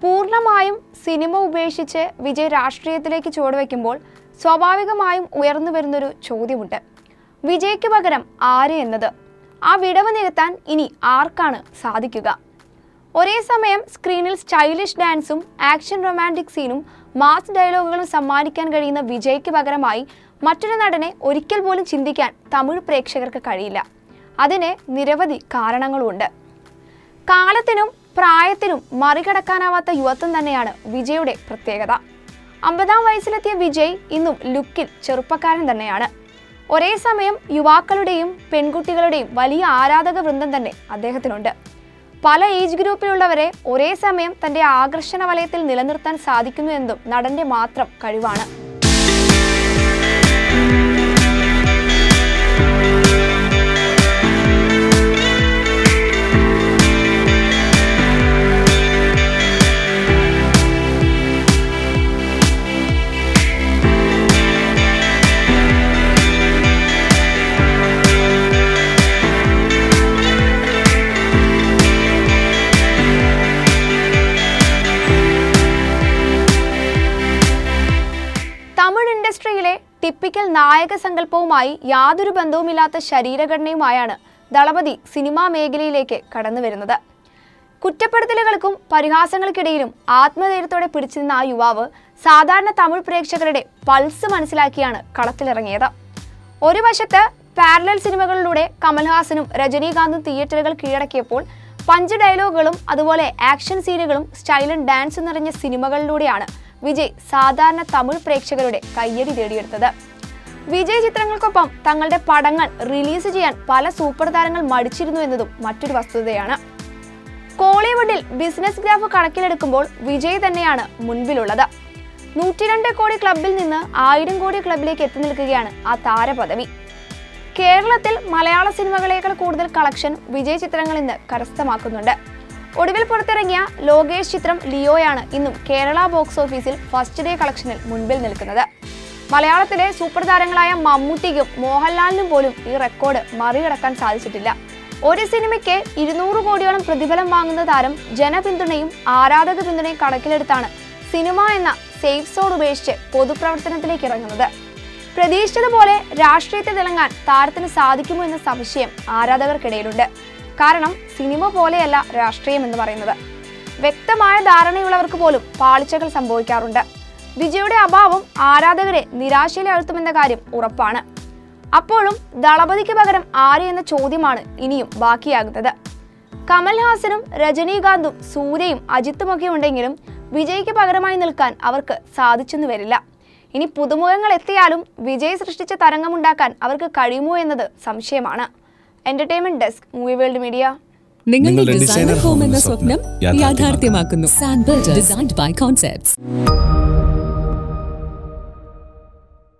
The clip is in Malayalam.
പൂർണ്ണമായും സിനിമ ഉപേക്ഷിച്ച് വിജയ് രാഷ്ട്രീയത്തിലേക്ക് ചുവടുവെക്കുമ്പോൾ സ്വാഭാവികമായും ഉയർന്നു വരുന്നൊരു ചോദ്യമുണ്ട് വിജയ്ക്ക് പകരം ആര് എന്നത് ആ വിടവ് നികത്താൻ ഇനി ആർക്കാണ് സാധിക്കുക ഒരേ സമയം സ്ക്രീനിൽ സ്റ്റൈലിഷ് ഡാൻസും ആക്ഷൻ റൊമാൻറ്റിക് സീനും മാസ് ഡയലോഗുകളും സമ്മാനിക്കാൻ കഴിയുന്ന വിജയ്ക്ക് പകരമായി മറ്റൊരു നടനെ ഒരിക്കൽ പോലും ചിന്തിക്കാൻ തമിഴ് പ്രേക്ഷകർക്ക് കഴിയില്ല അതിന് നിരവധി കാരണങ്ങളുമുണ്ട് കാലത്തിനും പ്രായത്തിനും മറികടക്കാനാവാത്ത യുവത്വം തന്നെയാണ് വിജയുടെ പ്രത്യേകത അമ്പതാം വയസ്സിലെത്തിയ വിജയ് ഇന്നും ലുക്കിൽ ചെറുപ്പക്കാരൻ തന്നെയാണ് ഒരേ സമയം യുവാക്കളുടെയും പെൺകുട്ടികളുടെയും വലിയ ആരാധക വൃന്ദം തന്നെ അദ്ദേഹത്തിനുണ്ട് പല ഏജ് ഗ്രൂപ്പിലുള്ളവരെ ഒരേ സമയം തന്റെ ആകർഷണ വലയത്തിൽ നിലനിർത്താൻ സാധിക്കുന്നു എന്നതും നടന്റെ മാത്രം കഴിവാണ് തമിഴ് ഇൻഡസ്ട്രിയിലെ ടിപ്പിക്കൽ നായക സങ്കല്പവുമായി യാതൊരു ബന്ധവുമില്ലാത്ത ശരീരഘടനയുമായാണ് ദളപതി സിനിമാ മേഖലയിലേക്ക് കടന്നു വരുന്നത് കുറ്റപ്പെടുത്തലുകൾക്കും പരിഹാസങ്ങൾക്കിടയിലും ആത്മധൈര്യത്തോടെ പിടിച്ചു നിന്ന ആ യുവാവ് സാധാരണ തമിഴ് പ്രേക്ഷകരുടെ പൾസ് മനസ്സിലാക്കിയാണ് കളത്തിലിറങ്ങിയത് ഒരു വശത്ത് പാരലൽ സിനിമകളിലൂടെ കമൽഹാസനും രജനീകാന്തും തിയേറ്ററുകൾ കീഴടക്കിയപ്പോൾ പഞ്ച് ഡയലോഗുകളും അതുപോലെ ആക്ഷൻ സീനുകളും സ്റ്റൈലൻ ഡാൻസും നിറഞ്ഞ സിനിമകളിലൂടെയാണ് വിജയ് സാധാരണ തമിഴ് പ്രേക്ഷകരുടെ കയ്യടി നേടിയെടുത്തത് വിജയ് ചിത്രങ്ങൾക്കൊപ്പം തങ്ങളുടെ പടങ്ങൾ റിലീസ് ചെയ്യാൻ പല സൂപ്പർ താരങ്ങൾ മടിച്ചിരുന്നു എന്നതും മറ്റൊരു വസ്തുതയാണ് കോളിവുഡിൽ ബിസിനസ് ഗ്രാഫ് കണക്കിലെടുക്കുമ്പോൾ വിജയ് തന്നെയാണ് മുൻപിലുള്ളത് നൂറ്റിരണ്ട് കോടി ക്ലബിൽ നിന്ന് ആയിരം കോടി ക്ലബിലേക്ക് എത്തി നിൽക്കുകയാണ് ആ താരപദവി കേരളത്തിൽ മലയാള സിനിമകളേക്കാൾ കൂടുതൽ കളക്ഷൻ വിജയ് ചിത്രങ്ങൾ ഇന്ന് കരസ്ഥമാക്കുന്നുണ്ട് ഒടുവിൽ പുറത്തിറങ്ങിയ ലോകേഷ് ചിത്രം ലിയോയാണ് ഇന്നും കേരള ബോക്സ് ഓഫീസിൽ ഫസ്റ്റ് ഡേ കളക്ഷനിൽ മുൻപിൽ നിൽക്കുന്നത് മലയാളത്തിലെ സൂപ്പർ താരങ്ങളായ മമ്മൂട്ടിക്കും മോഹൻലാലിനും പോലും ഈ റെക്കോർഡ് മറികടക്കാൻ സാധിച്ചിട്ടില്ല ഒരു സിനിമയ്ക്ക് ഇരുന്നൂറ് കോടിയോളം പ്രതിഫലം വാങ്ങുന്ന താരം ജനപിന്തുണയും ആരാധക പിന്തുണയും കണക്കിലെടുത്താണ് സിനിമ എന്ന സേഫ് സോൺ ഉപേക്ഷിച്ച് പൊതുപ്രവർത്തനത്തിലേക്ക് ഇറങ്ങുന്നത് പ്രതീക്ഷിച്ചതുപോലെ രാഷ്ട്രീയത്തിൽ തിളങ്ങാൻ താരത്തിന് സാധിക്കുമോ എന്ന സംശയം ആരാധകർക്കിടയിലുണ്ട് കാരണം സിനിമ പോലെയല്ല രാഷ്ട്രീയം എന്ന് പറയുന്നത് വ്യക്തമായ ധാരണയുള്ളവർക്ക് പോലും പാളിച്ചകൾ സംഭവിക്കാറുണ്ട് വിജയുടെ അഭാവം ആരാധകരെ നിരാശയിലാഴ്ത്തുമെന്ന കാര്യം ഉറപ്പാണ് അപ്പോഴും ദളപതിക്ക് പകരം ആര് എന്ന ചോദ്യമാണ് ഇനിയും ബാക്കിയാകുന്നത് കമൽഹാസനും രജനീകാന്തും സൂര്യയും അജിത്തുമൊക്കെ ഉണ്ടെങ്കിലും വിജയ്ക്ക് പകരമായി നിൽക്കാൻ അവർക്ക് സാധിച്ചെന്നു വരില്ല ഇനി പുതുമുഖങ്ങൾ എത്തിയാലും വിജയ് സൃഷ്ടിച്ച തരംഗമുണ്ടാക്കാൻ അവർക്ക് കഴിയുമോ എന്നത് സംശയമാണ് entertainment desk movie world media നിങ്ങളുടെ നിങ്ങളുടെ ഡിസൈനർ ഡിസൈനർ ഹോം എന്ന സ്വപ്നം സ്വപ്നം യാഥാർത്ഥ്യമാക്കുന്നു sand builders designed by concepts